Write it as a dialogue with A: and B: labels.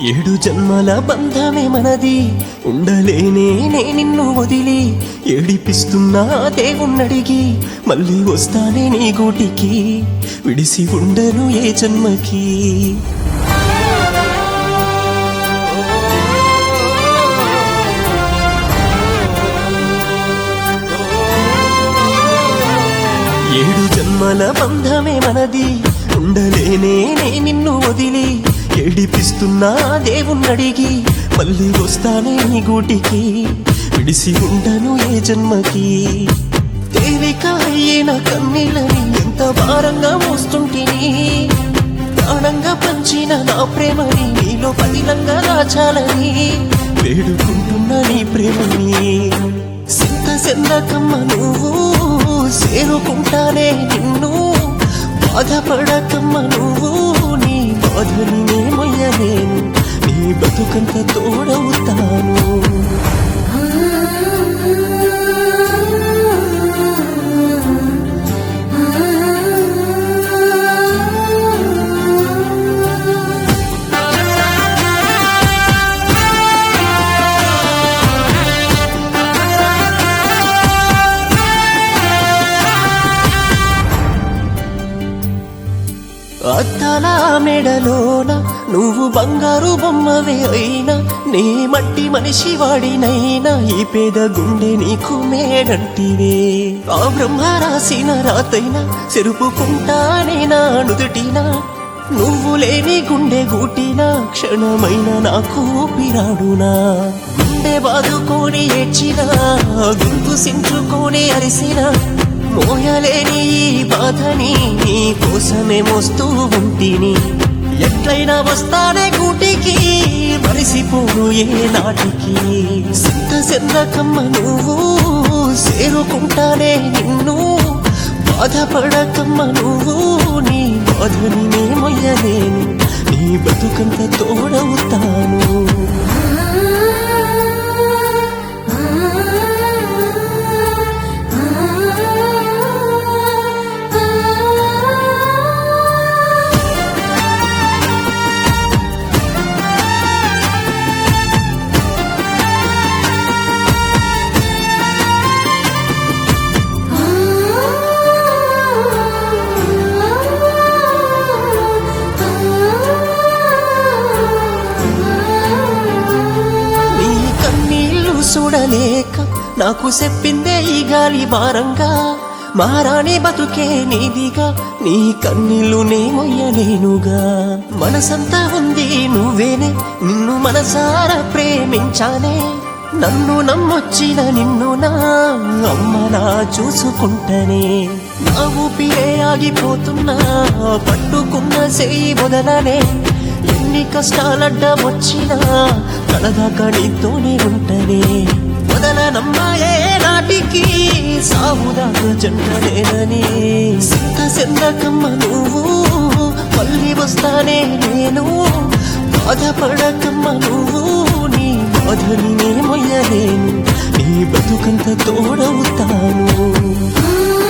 A: ఏడు జన్మల బంధమే మనది ఉండలేనే నే నిన్ను వదిలి ఏడిపిస్తున్నా దేవుణ్ణడిగి మళ్ళీ వస్తానే నీ గూటికి విడిసి ఉండను ఏ జన్మకి ఏడు జన్మల బంధమే మనది ఉండలేనే నే నిన్ను వదిలి ఏడిపిస్తున్నా దేవుణ్ణడిగి మళ్ళీ వస్తానే నీ గూటికి విడిసి ఉండను ఏ జన్మకి తేలిక అయిన కన్నీళ్ళని ఎంత భారంగా మోస్తుంటిని ప్రాణంగా పంచిన నా ప్రేమని నీలో పదిలంగా దాచాలని వేడుకుంటున్నా నీ ప్రేమని సింత సెందకమ్మ నువ్వు చేరుకుంటానే నిన్ను బాధపడకమ్మ నువ్వు నీ బాధని నే మొయ్యలేను నీ బతుకంత తోడవుతాను అద్దాల మెడలోన నువ్వు బంగారు బొమ్మవే అయినా నీ మట్టి మనిషి వాడినైనా ఈ పేద గుండె నీకు మేడంటివే ఆ బ్రహ్మ రాసిన రాతైనా చెరుపుకుంటానే నా నుదుటినా నువ్వు లేని గుండె గూటినా క్షణమైన నాకు పిరాడునా గుండె బాదుకొని ఏడ్చినా గుంపు సించుకొని అరిసినా మోయలేని ఈ బాధని నీ కోసమే మోస్తూ ఉంటిని ఎట్లయినా వస్తానే గూటికి మరిసిపోను ఏ నాటికి సింత సెందకమ్మ నువ్వు చేరుకుంటానే నిన్ను బాధపడకమ్మ నువ్వు నీ బాధని నే మొయ్యలేను నీ బతుకంత తోడవుతాను నీ కన్నీళ్లు చూడలేక నాకు చెప్పిందే ఈ గాలి భారంగా మారాని బతుకే నీదిగా నీ కన్నీళ్లు నే మొయ్యలేనుగా మనసంతా ఉంది నువ్వేనే నిన్ను మనసారా ప్రేమించానే నన్ను నమ్మొచ్చిన నిన్ను నా అమ్మలా చూసుకుంటనే నా ఊపిరే ఆగిపోతున్నా పట్టుకున్న చేయి వదలనే ఎన్ని కష్టాలడ్డ వచ్చినా కలదాకా నీతోనే ఉంటనే వదలనమ్మాయే నాటికి సావుదాకా జంటనేనని సింత సెందకమ్మ నువ్వు మళ్ళీ వస్తానే నేను బాధపడకమ్మ నువ్వు నీ బాధని నే మొయ్యలేను నీ బతుకంత తోడవుతాను